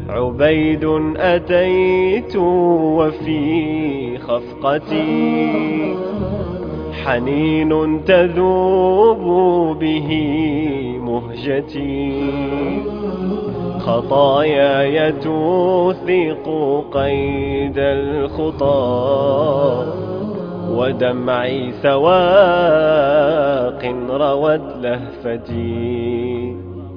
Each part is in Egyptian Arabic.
عبيد أتيت وفي خفقتي حنين تذوب به مهجتي خطاياي توثق قيد الخطى ودمعي سواق روت لهفتي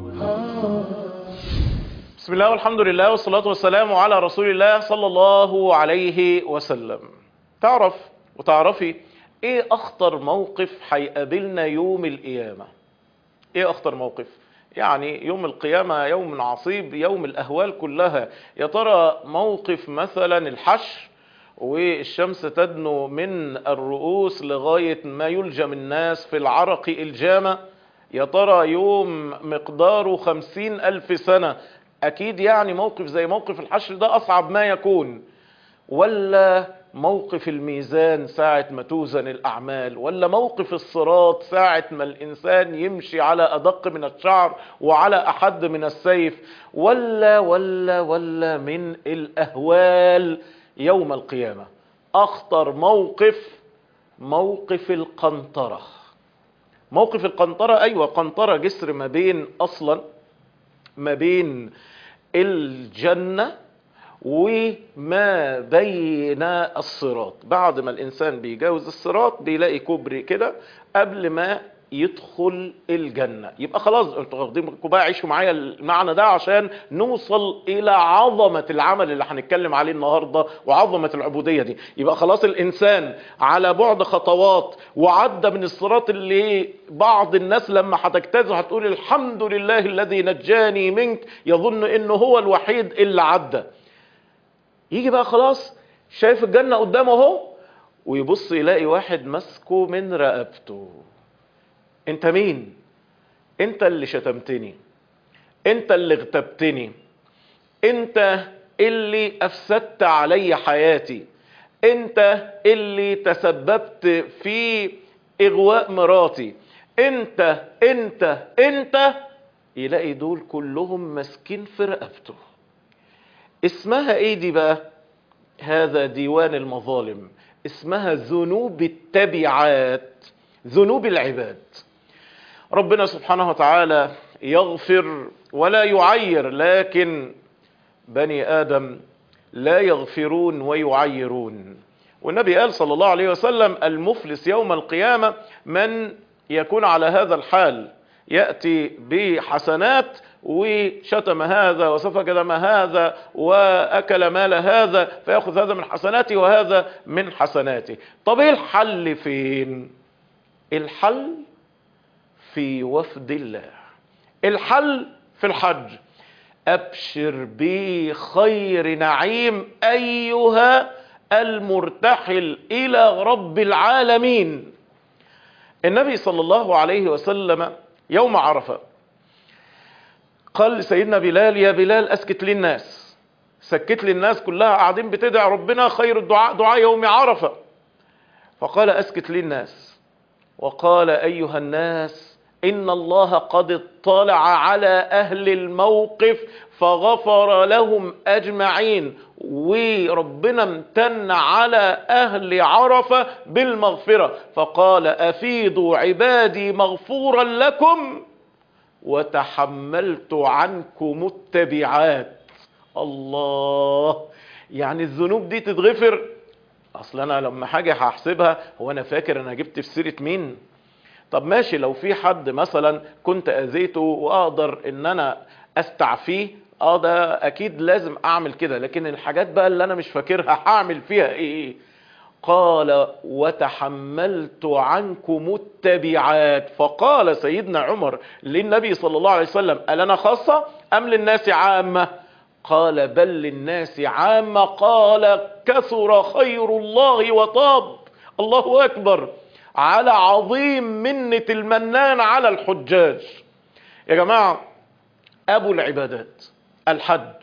بسم الله والحمد لله والصلاة والسلام على رسول الله صلى الله عليه وسلم تعرف وتعرفي ايه اخطر موقف هيقابلنا يوم القيامة ايه اخطر موقف يعني يوم القيامة يوم عصيب يوم الاهوال كلها يا ترى موقف مثلا الحشر والشمس تدنو من الرؤوس لغاية ما يلجم الناس في العرق الجامة يا ترى يوم مقداره خمسين ألف سنة أكيد يعني موقف زي موقف الحشر ده أصعب ما يكون ولا موقف الميزان ساعة ما توزن الأعمال ولا موقف الصراط ساعة ما الإنسان يمشي على أدق من الشعر وعلى أحد من السيف ولا ولا ولا من الأهوال يوم القيامة أخطر موقف موقف القنطرة موقف القنطرة أيوة قنطرة جسر ما بين أصلا ما بين الجنة وما بين الصراط بعد ما الإنسان بيجاوز الصراط بيلاقي كوبري كده قبل ما يدخل الجنة يبقى خلاص انتوا واخدين بقى عيشوا معايا المعنى ده عشان نوصل الى عظمة العمل اللي هنتكلم عليه النهاردة وعظمة العبودية دي يبقى خلاص الانسان على بعد خطوات وعدى من الصراط اللي بعض الناس لما هتجتازه هتقول الحمد لله الذي نجاني منك يظن انه هو الوحيد اللي عدى يجي بقى خلاص شايف الجنة قدامه اهو ويبص يلاقي واحد ماسكه من رقبته انت مين انت اللي شتمتني انت اللي اغتبتني انت اللي افسدت علي حياتي انت اللي تسببت في اغواء مراتي انت انت انت يلاقي دول كلهم ماسكين في رقبته اسمها ايه دي بقى هذا ديوان المظالم اسمها ذنوب التبعات ذنوب العباد ربنا سبحانه وتعالى يغفر ولا يعير لكن بني آدم لا يغفرون ويعيرون والنبي قال صلى الله عليه وسلم المفلس يوم القيامة من يكون على هذا الحال يأتي بحسنات وشتم هذا وسفك دم هذا وأكل مال هذا فيأخذ هذا من حسناته وهذا من حسناته طب ايه الحل فين الحل في وفد الله الحل في الحج ابشر بخير نعيم ايها المرتحل الى رب العالمين النبي صلى الله عليه وسلم يوم عرفه قال لسيدنا بلال يا بلال اسكت للناس سكت للناس كلها قاعدين بتدعي ربنا خير الدعاء دعاء يوم عرفه فقال اسكت للناس وقال ايها الناس ان الله قد اطلع على اهل الموقف فغفر لهم اجمعين وربنا امتن على اهل عرفه بالمغفره فقال افيضوا عبادي مغفورا لكم وتحملت عنكم التبعات الله يعني الذنوب دي تتغفر اصل انا لما حاجه هحسبها هو انا فاكر انا جبت في سيره مين طب ماشي لو في حد مثلا كنت اذيته واقدر ان انا استعفيه اه ده اكيد لازم اعمل كده لكن الحاجات بقى اللي انا مش فاكرها هعمل فيها ايه قال وتحملت عنكم التبعات فقال سيدنا عمر للنبي صلى الله عليه وسلم ألنا خاصة أم للناس عامة قال بل للناس عامة قال كثر خير الله وطاب الله أكبر على عظيم منة المنان على الحجاج يا جماعة أبو العبادات الحج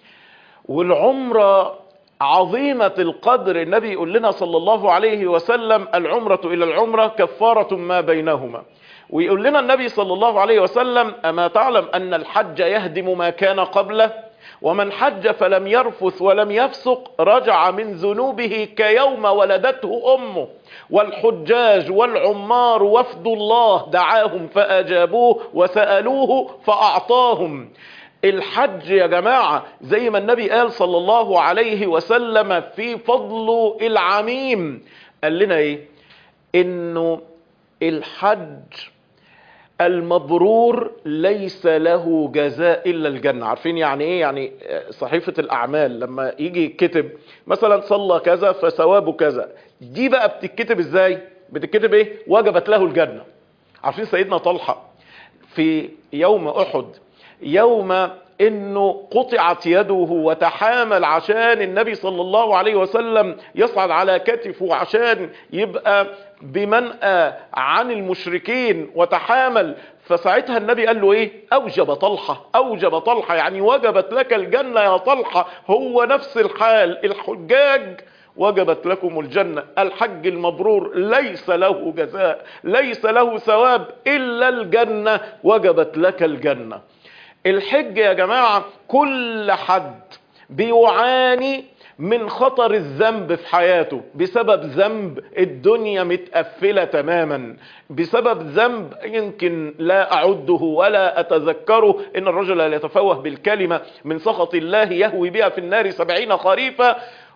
والعمرة عظيمة القدر النبي يقول لنا صلى الله عليه وسلم العمرة إلى العمرة كفارة ما بينهما ويقول لنا النبي صلى الله عليه وسلم أما تعلم أن الحج يهدم ما كان قبله ومن حج فلم يرفث ولم يفسق رجع من ذنوبه كيوم ولدته امه والحجاج والعمار وفد الله دعاهم فاجابوه وسالوه فاعطاهم الحج يا جماعة زي ما النبي قال صلى الله عليه وسلم في فضله العميم قال لنا ايه انه الحج المبرور ليس له جزاء الا الجنة عارفين يعني ايه يعني صحيفة الاعمال لما يجي يكتب مثلا صلى كذا فثوابه كذا دي بقى بتتكتب ازاي بتتكتب ايه وجبت له الجنة عارفين سيدنا طلحة في يوم احد يوم انه قطعت يده وتحامل عشان النبي صلى الله عليه وسلم يصعد على كتفه عشان يبقى بمنأى عن المشركين وتحامل فساعتها النبي قال له ايه اوجب طلحة اوجب طلحة يعني وجبت لك الجنة يا طلحة هو نفس الحال الحجاج وجبت لكم الجنة الحج المبرور ليس له جزاء ليس له ثواب الا الجنة وجبت لك الجنة الحج يا جماعة كل حد بيعاني من خطر الذنب في حياته بسبب ذنب الدنيا متقفلة تماما بسبب ذنب يمكن لا أعده ولا أتذكره إن الرجل لا يتفوه بالكلمة من سخط الله يهوي بها في النار سبعين خريفا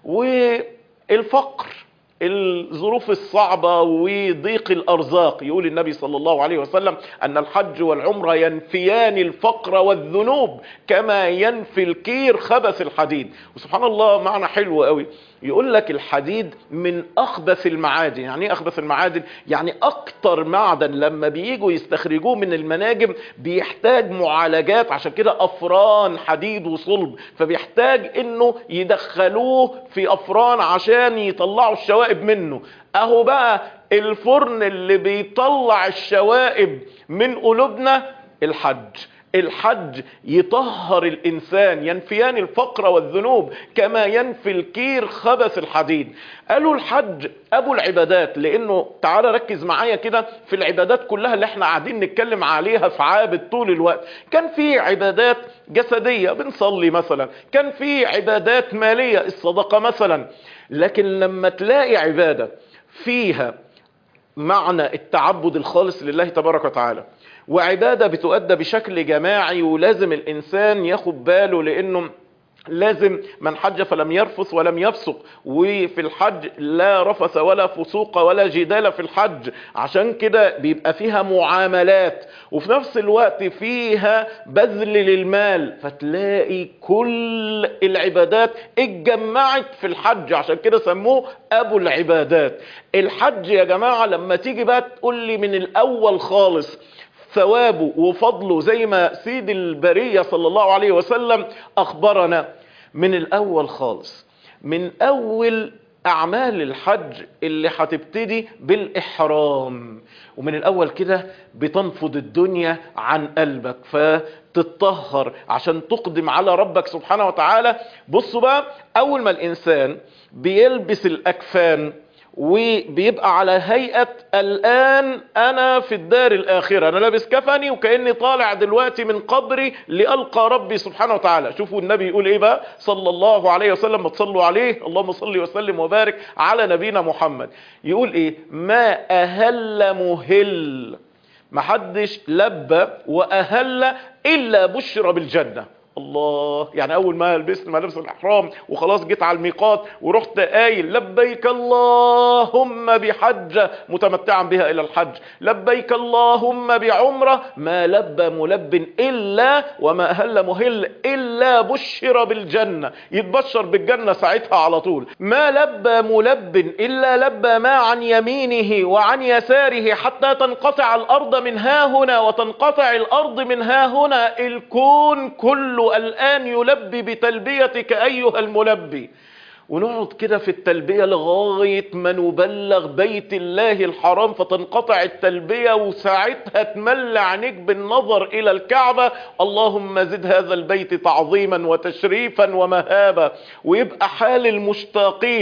والفقر الظروف الصعبة وضيق الأرزاق يقول النبي صلى الله عليه وسلم أن الحج والعمرة ينفيان الفقر والذنوب كما ينفي الكير خبث الحديد وسبحان الله معنى حلو قوي يقول لك الحديد من أخبث المعادن يعني ايه أخبث المعادن يعني أكتر معدن لما بييجوا يستخرجوه من المناجم بيحتاج معالجات عشان كده أفران حديد وصلب فبيحتاج انه يدخلوه في أفران عشان يطلعوا الشوائب منه اهو بقى الفرن اللي بيطلع الشوائب من قلوبنا الحج الحج يطهر الانسان ينفيان الفقر والذنوب كما ينفي الكير خبث الحديد قالوا الحج ابو العبادات لانه تعالى ركز معايا كده في العبادات كلها اللي احنا قاعدين نتكلم عليها في عابد طول الوقت كان في عبادات جسدية بنصلي مثلا كان في عبادات مالية الصدقة مثلا لكن لما تلاقي عبادة فيها معنى التعبد الخالص لله تبارك وتعالى وعبادة بتؤدى بشكل جماعي ولازم الإنسان ياخد باله لأنه لازم من حج فلم يرفث ولم يفسق وفي الحج لا رفث ولا فسوق ولا جدال في الحج عشان كده بيبقى فيها معاملات وفي نفس الوقت فيها بذل للمال فتلاقي كل العبادات اتجمعت في الحج عشان كده سموه ابو العبادات الحج يا جماعة لما تيجي بقى تقول لي من الاول خالص ثوابه وفضله زي ما سيد البرية صلى الله عليه وسلم أخبرنا من الأول خالص من أول أعمال الحج اللي هتبتدي بالإحرام ومن الأول كده بتنفض الدنيا عن قلبك فتتطهر عشان تقدم على ربك سبحانه وتعالى بصوا بقى أول ما الإنسان بيلبس الأكفان وبيبقى على هيئة الآن أنا في الدار الآخرة أنا لابس كفني وكأني طالع دلوقتي من قبري لألقى ربي سبحانه وتعالى شوفوا النبي يقول إيه بقى صلى الله عليه وسلم ما تصلوا عليه اللهم صل وسلم وبارك على نبينا محمد يقول إيه ما أهل مهل محدش لبى وأهل إلا بشر بالجنة الله يعني اول ما لبست ملابس الاحرام وخلاص جيت على الميقات ورحت قايل لبيك اللهم بحجه متمتعا بها الى الحج لبيك اللهم بعمره ما لبى ملب الا وما اهل مهل الا بشر بالجنه يتبشر بالجنه ساعتها على طول ما لبى ملب الا لبى ما عن يمينه وعن يساره حتى تنقطع الارض من ها هنا وتنقطع الارض من ها هنا الكون كله الآن يلبي بتلبيتك أيها الملبي ونقعد كده في التلبية لغاية ما نبلغ بيت الله الحرام فتنقطع التلبية وساعتها تمل عينيك بالنظر إلى الكعبة اللهم زد هذا البيت تعظيما وتشريفا ومهابة ويبقى حال المشتاقين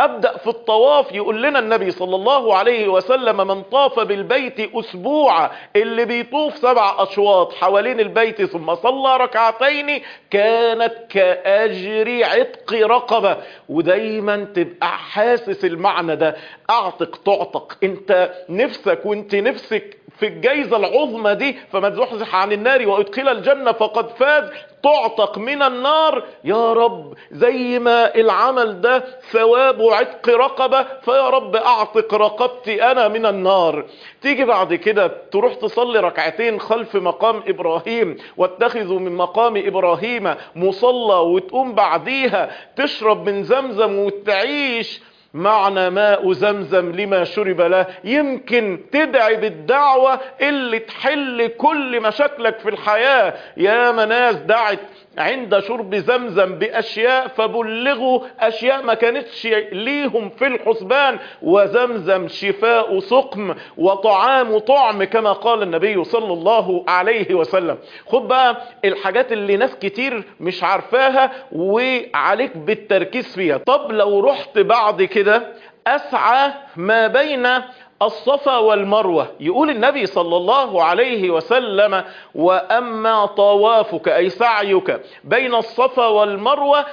ابدأ في الطواف يقول لنا النبي صلى الله عليه وسلم من طاف بالبيت اسبوعا اللي بيطوف سبع اشواط حوالين البيت ثم صلى ركعتين كانت كاجر عتق رقبة ودايما تبقى حاسس المعنى ده اعتق تعتق انت نفسك وانت نفسك في الجايزة العظمى دي فمن زحزح عن النار وادخل الجنة فقد فاز تعتق من النار يا رب زي ما العمل ده ثواب عتق رقبة فيا رب اعتق رقبتي انا من النار تيجي بعد كده تروح تصلي ركعتين خلف مقام ابراهيم واتخذوا من مقام ابراهيم مصلى وتقوم بعديها تشرب من زمزم وتعيش معنى ماء زمزم لما شرب له يمكن تدعي بالدعوة اللي تحل كل مشاكلك في الحياة يا مناس دعت عند شرب زمزم بأشياء فبلغوا أشياء ما كانتش ليهم في الحسبان وزمزم شفاء سقم وطعام طعم كما قال النبي صلى الله عليه وسلم خد بقى الحاجات اللي ناس كتير مش عارفاها وعليك بالتركيز فيها طب لو رحت بعد كده أسعى ما بين الصفا والمروة يقول النبي صلى الله عليه وسلم وأما طوافك أي سعيك بين الصفا والمروة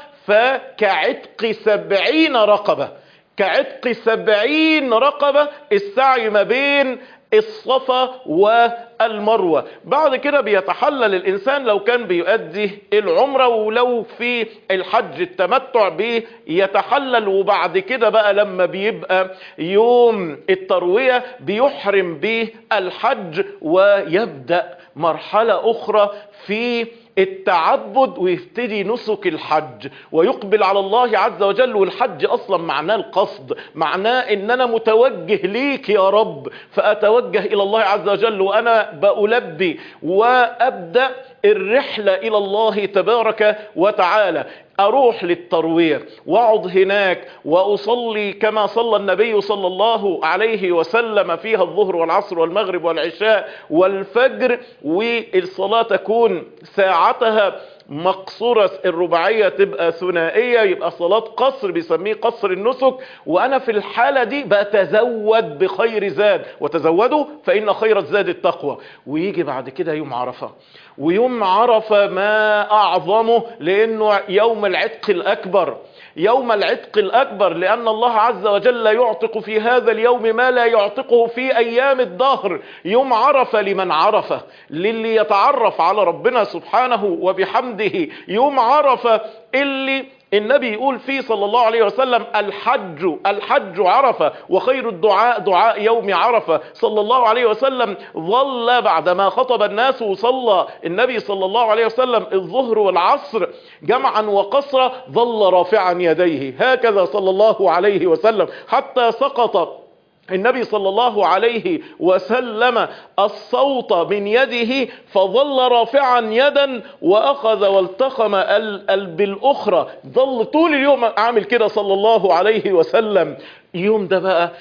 فكعتق سبعين رقبة كعتق سبعين رقبة السعي ما بين الصفا والمروة بعد كده بيتحلل الإنسان لو كان بيؤدي العمرة ولو في الحج التمتع بيتحلل وبعد كده بقى لما بيبقى يوم التروية بيحرم بالحج ويبدأ مرحلة أخرى في التعبد ويبتدي نسك الحج ويقبل على الله عز وجل والحج اصلا معناه القصد معناه ان انا متوجه ليك يا رب فاتوجه الى الله عز وجل وانا بألبي وابدأ الرحلة الى الله تبارك وتعالى اروح للتروية واقعد هناك واصلي كما صلى النبي صلى الله عليه وسلم فيها الظهر والعصر والمغرب والعشاء والفجر والصلاة تكون ساعتها مقصورة الرباعية تبقى ثنائية يبقى صلاة قصر بيسميه قصر النسك وانا في الحالة دي بتزود بخير زاد وتزودوا فان خير الزاد التقوى ويجي بعد كده يوم عرفة ويوم عرفة ما اعظمه لانه يوم العتق الاكبر يوم العتق الأكبر لأن الله عز وجل يعتق في هذا اليوم ما لا يعتقه في أيام الدهر يوم عرفة لمن عرفه للي يتعرف على ربنا سبحانه وبحمده يوم عرفة اللي النبي يقول فيه صلى الله عليه وسلم الحج الحج عرفة وخير الدعاء دعاء يوم عرفة صلى الله عليه وسلم ظل بعدما خطب الناس وصلى النبي صلى الله عليه وسلم الظهر والعصر جمعا وقصرا ظل رافعا يديه هكذا صلى الله عليه وسلم حتى سقط النبي صلى الله عليه وسلم الصوت من يده فظل رافعا يدا واخذ والتخم ال ال بالاخرى ظل طول اليوم عامل كده صلى الله عليه وسلم يوم ده بقى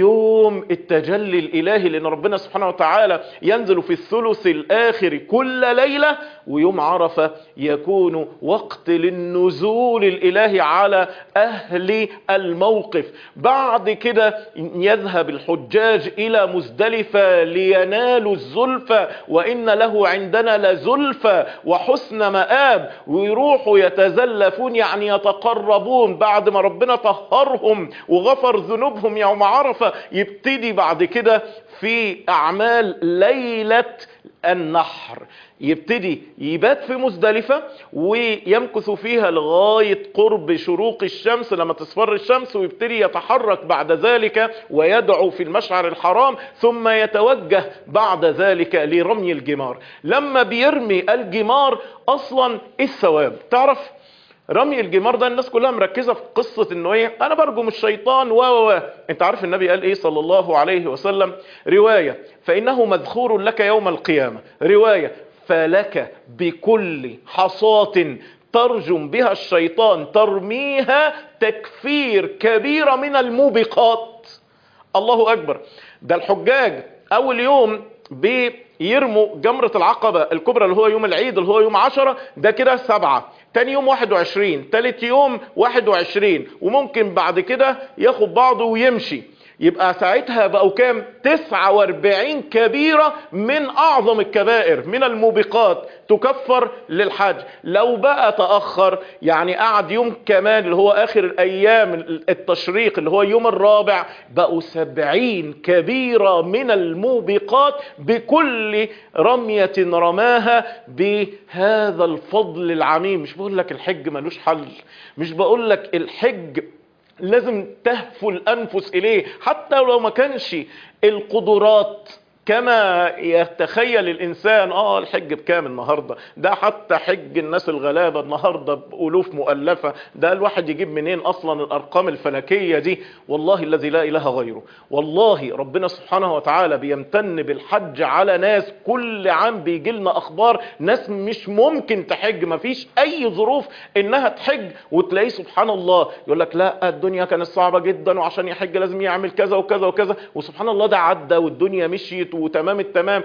يوم التجلي الالهي لان ربنا سبحانه وتعالى ينزل في الثلث الاخر كل ليله ويوم عرفه يكون وقت للنزول الالهي على اهل الموقف بعد كده يذهب الحجاج الى مزدلفه لينالوا الزلفى وان له عندنا لزلفى وحسن مآب ويروحوا يتزلفون يعني يتقربون بعد ما ربنا طهرهم وغفر ذنوبهم يوم عرفة يبتدي بعد كده في أعمال ليلة النحر يبتدي يبات في مزدلفة ويمكث فيها لغاية قرب شروق الشمس لما تصفر الشمس ويبتدي يتحرك بعد ذلك ويدعو في المشعر الحرام ثم يتوجه بعد ذلك لرمي الجمار لما بيرمي الجمار أصلا الثواب تعرف رمي الجمار ده الناس كلها مركزة في قصة انه ايه انا برجم الشيطان و و انت عارف النبي قال ايه صلى الله عليه وسلم رواية فانه مذخور لك يوم القيامة رواية فلك بكل حصاة ترجم بها الشيطان ترميها تكفير كبيرة من الموبقات الله اكبر ده الحجاج اول يوم بيرموا جمرة العقبة الكبرى اللي هو يوم العيد اللي هو يوم عشرة ده كده سبعة تاني يوم 21 تالت يوم 21 وممكن بعد كده ياخد بعضه ويمشي يبقى ساعتها بقوا كام 49 كبيرة من اعظم الكبائر من الموبقات تكفر للحج لو بقى تأخر يعني قعد يوم كمان اللي هو اخر الايام التشريق اللي هو يوم الرابع بقوا 70 كبيرة من الموبقات بكل رمية رماها بهذا الفضل العميم مش بقول لك الحج ملوش حل مش بقول لك الحج لازم تهفو الانفس اليه حتى لو ما كانش القدرات كما يتخيل الانسان اه الحج بكام النهارده ده حتى حج الناس الغلابه النهارده بالوف مؤلفه ده الواحد يجيب منين اصلا الارقام الفلكيه دي والله الذي لا اله غيره والله ربنا سبحانه وتعالى بيمتن بالحج على ناس كل عام بيجي لنا اخبار ناس مش ممكن تحج ما فيش اي ظروف انها تحج وتلاقيه سبحان الله يقول لك لا الدنيا كانت صعبه جدا وعشان يحج لازم يعمل كذا وكذا وكذا وسبحان الله ده عدى والدنيا مشيت وتمام التمام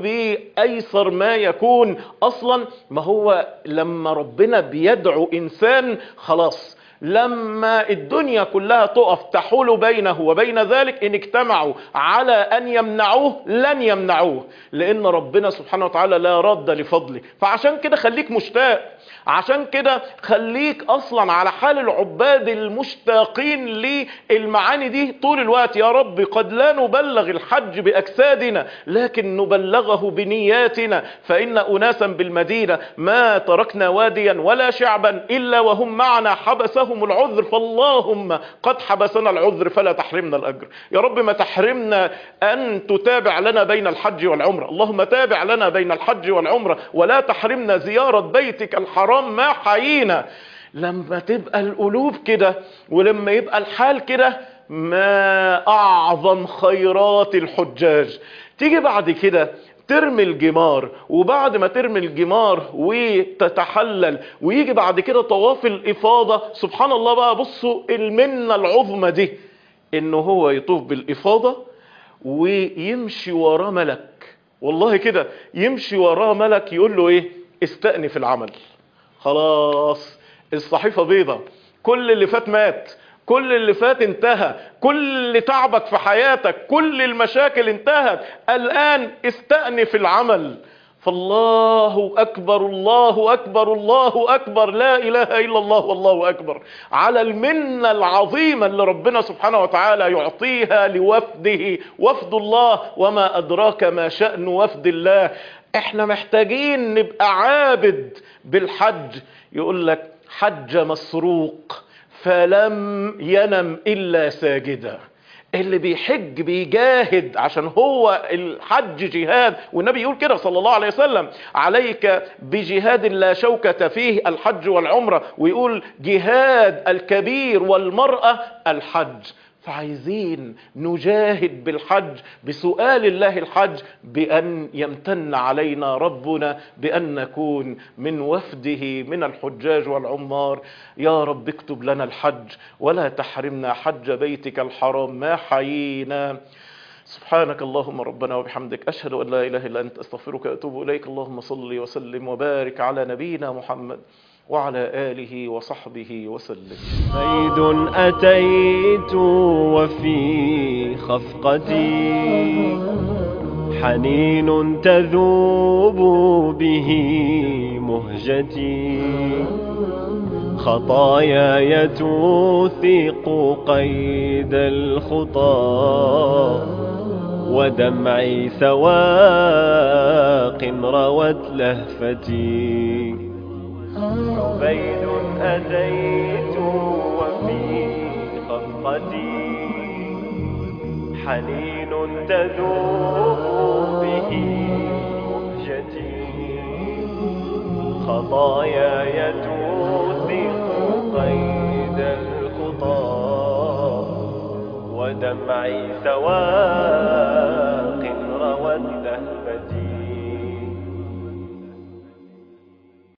وبأيسر ما يكون أصلا ما هو لما ربنا بيدعو إنسان خلاص لما الدنيا كلها تقف تحول بينه وبين ذلك ان اجتمعوا على ان يمنعوه لن يمنعوه لان ربنا سبحانه وتعالى لا رد لفضله فعشان كده خليك مشتاق عشان كده خليك اصلا على حال العباد المشتاقين للمعاني دي طول الوقت يا رب قد لا نبلغ الحج باجسادنا لكن نبلغه بنياتنا فان اناسا بالمدينه ما تركنا واديا ولا شعبا الا وهم معنا حبسهم العذر فاللهم قد حبسنا العذر فلا تحرمنا الاجر يا رب ما تحرمنا ان تتابع لنا بين الحج والعمره اللهم تابع لنا بين الحج والعمره ولا تحرمنا زياره بيتك الحرام ما حيينا لما تبقى القلوب كده ولما يبقى الحال كده ما اعظم خيرات الحجاج تيجي بعد كده ترمي الجمار وبعد ما ترمي الجمار وتتحلل ويجي بعد كده طواف الافاضه سبحان الله بقى بصوا المنه العظمى دي انه هو يطوف بالافاضه ويمشي وراه ملك والله كده يمشي وراه ملك يقول له ايه استأنف العمل خلاص الصحيفة بيضة كل اللي فات مات كل اللي فات انتهى كل اللي تعبك في حياتك كل المشاكل انتهت الآن استأنف العمل فالله أكبر الله أكبر الله أكبر لا إله إلا الله والله أكبر على المنة العظيمة اللي ربنا سبحانه وتعالى يعطيها لوفده وفد الله وما أدراك ما شأن وفد الله احنا محتاجين نبقى عابد بالحج يقول لك حج مسروق فلم ينم إلا ساجدا اللي بيحج بيجاهد عشان هو الحج جهاد والنبي يقول كده صلى الله عليه وسلم عليك بجهاد لا شوكة فيه الحج والعمرة ويقول جهاد الكبير والمرأة الحج فعايزين نجاهد بالحج بسؤال الله الحج بأن يمتن علينا ربنا بأن نكون من وفده من الحجاج والعمار يا رب اكتب لنا الحج ولا تحرمنا حج بيتك الحرام ما حيينا سبحانك اللهم ربنا وبحمدك أشهد أن لا إله إلا أنت أستغفرك وأتوب إليك اللهم صل وسلم وبارك على نبينا محمد وعلى آله وصحبه وسلم صيد أتيت وفي خفقتي حنين تذوب به مهجتي خطاياي توثق قيد الخطى ودمعي سواق روت لهفتي عبيد أتيت وفي خفقتي حنين تذوب به مهجتي خطاياي توثق قيد الخطى ودمعي سواء